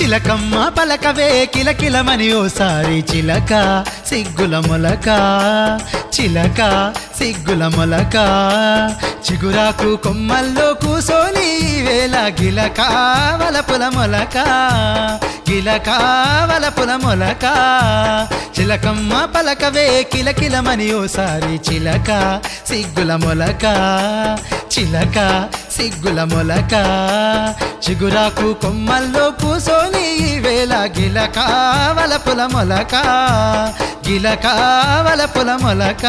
చిలకమ్మ పలకవే కిలకిలమని ఓసారి చిలక సిగ్గుల మొలక చిలక సిగ్గుల మొలక చిగురాకు కొమ్మల్లో కూసోని వేళ గిలక వలపుల మొలక గిలక వలపుల మొలక చిలకమ్మ పలకవే కిలకిలమని ఓసారి చిలక సిగ్గుల మొలక చిలక సిగ్గుల మొలక చిగురాకు కొమ్మల్లో కూసోని వేళ గిలక వలపుల మొలక గిలక వలపుల మొలక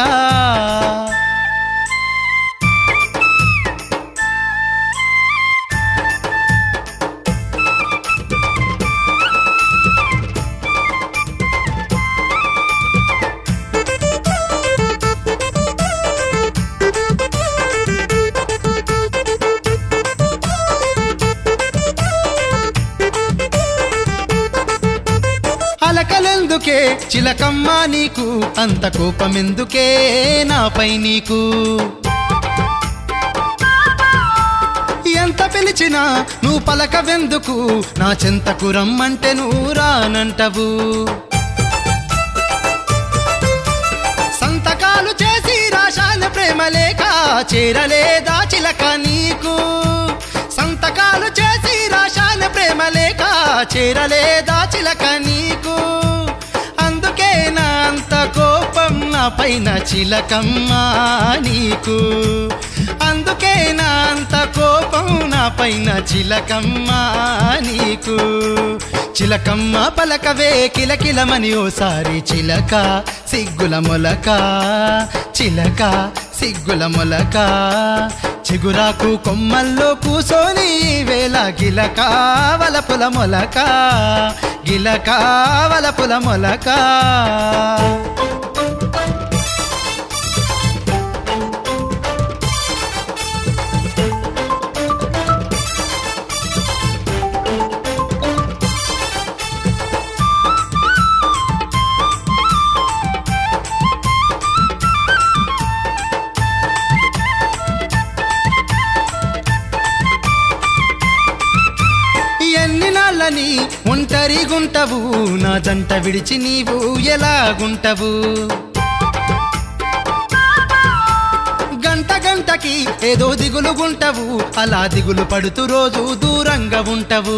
అలకలెందుకే చిలకమ్మ నీకు అంత కోపమెందుకే నాపై నీకు ఎంత పిలిచినా నువ్వు పలకవెందుకు నా చెంతకు రమ్మంటే నువ్వు రానంటవు సంతకాలు చేసి రాశాల ప్రేమ లేక చేరలేదా చిలక నీకు సంతకాలు చేసి రాశాల ప్రేమ లేక చేరలేదా చిలక నీకు అందుకే నా అంత కోపం నా పైన చిలకమ్మ నీకు అందుకే నా అంత కోపం నా పైన చిలకమ్మ నీకు చిలకమ్మ పలకవే కిలకిలమని ఓసారి చిలక సిగ్గుల మొలక చిలక సిగ్గుల మొలక చిగురాకు కొమ్మల్లో కూసోని వేళ గిలక వలపుల మొలక గిలక వలపుల మొలక ఎన్ని నాళ్ళని ఒంటరిగుంటవు నా జంట విడిచి నీవు ఎలాగుంటవు గంట గంటకి ఏదో దిగులుగుంటవు అలా దిగులు పడుతూ రోజు దూరంగా ఉంటవు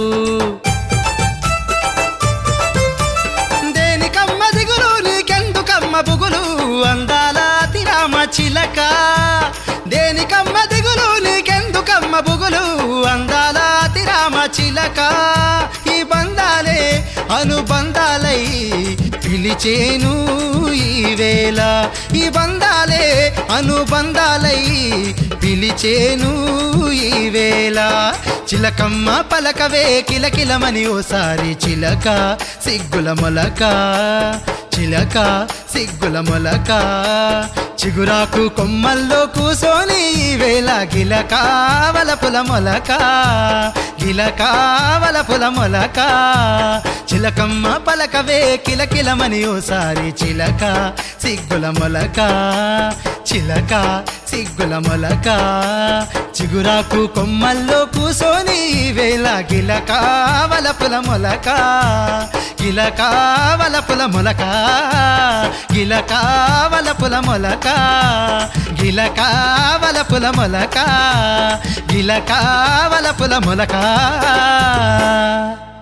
దేనికమ్మ దిగులు నీకెందుకమ్మ బుగులు అందాల తిరామ చిలక దేనికమ్మ దిగులు నీకెందుకమ్మ బుగులు అందాల తిరామ చిలక ఈ బంధాలే అనుబంధాలై పిలిచేను ఈ వేళ ఈ బంధాలే అనుబంధాలై పిలిచేను ఈ వేళ చిలకమ్మ పలకవే కిలకిలమని ఓసారి చిలక సిగ్గుల మొలక చిలక సిగ్గుల మొలక చిగురాకు కొమ్మల్లో కూసోని ఈ వేళ గిలక వలపుల మొలక గిలక వలపుల మొలక చిలకమ్మ పలకవే కిలకిలమని ఓసారి చిలక సిగ్గుల మొలక చిలక సిగ్గుల మొలక చిగురాకు కొమ్మల్లో కూసోని ఈ వేళ గిలక వలపుల మొలక గిలక వలపుల మొలక గిలక వలపుల మొలక గిలక వలపుల మొలక గిలక వలపుల మొలక